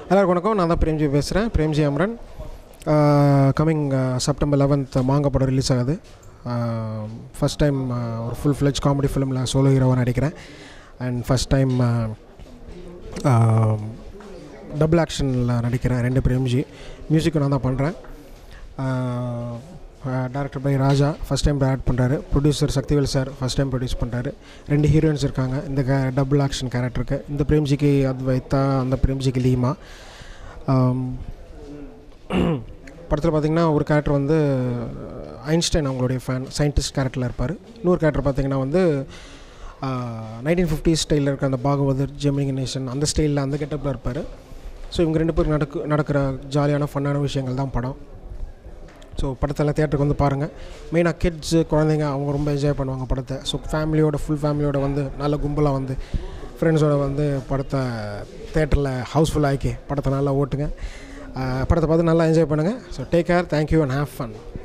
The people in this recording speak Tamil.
எல்லாருக்கும் வணக்கம் நான் தான் பிரேம்ஜி பேசுகிறேன் Premji Amaran coming September eleventh Maanga படம் ரிலீஸ் ஆகுது ஃபஸ்ட் டைம் ஒரு ஃபுல் ஃப்ளெஜ் காமெடி ஃபிலிமில் சோலோ ஹீரோவாக நடிக்கிறேன் அண்ட் ஃபஸ்ட் டைம் டபுள் ஆக்ஷனில் நடிக்கிறேன் ரெண்டு பிரேம்ஜி மியூசிக்கும் நான் தான் பண்ணுறேன் director by Raja first time direct பண்ணுறாரு producer Sakthivel sir first time produce பண்ணுறாரு ரெண்டு ஹீரோயின்ஸ் இருக்காங்க இந்த கே டபுள் ஆக்ஷன் கேரக்டருக்கு இந்த பிரேம்ஜிக்கு அத்வைத்தா அந்த பிரேம்ஜிக்கு லீமா படத்தில் பார்த்திங்கன்னா ஒரு கேரக்டர் வந்து ஐன்ஸ்டைன் அவங்களுடைய ஃபேன் சயின்டிஸ்ட் கேரக்டரில் இருப்பார் இன்னொரு கேரக்டர் பார்த்திங்கன்னா வந்து நைன்டீன் ஃபிஃப்டி ஸ்டைலில் இருக்க அந்த பாகவதர் ஜெமினி நேஷன் அந்த ஸ்டைலில் அந்த கெட்டப்பில் இருப்பார் ஸோ இவங்க ரெண்டு பேரும் நடக்கு நடக்கிற ஜாலியான ஃபன்னான விஷயங்கள் தான் படம் ஸோ படத்தெல்லாம் தேட்டருக்கு வந்து பாருங்கள் மெயினாக கிட்ஸு குழந்தைங்க அவங்க ரொம்ப என்ஜாய் பண்ணுவாங்க படத்தை ஸோ ஃபேமிலியோட ஃபுல் ஃபேமிலியோட வந்து நல்ல கும்பலாக வந்து ஃப்ரெண்ட்ஸோட வந்து படத்தை தேட்டரில் ஹவுஸ்ஃபுல் ஆக்கி படத்தை நல்லா ஓட்டுங்க படத்தை பார்த்து நல்லா என்ஜாய் பண்ணுங்கள் so take care thank you and have fun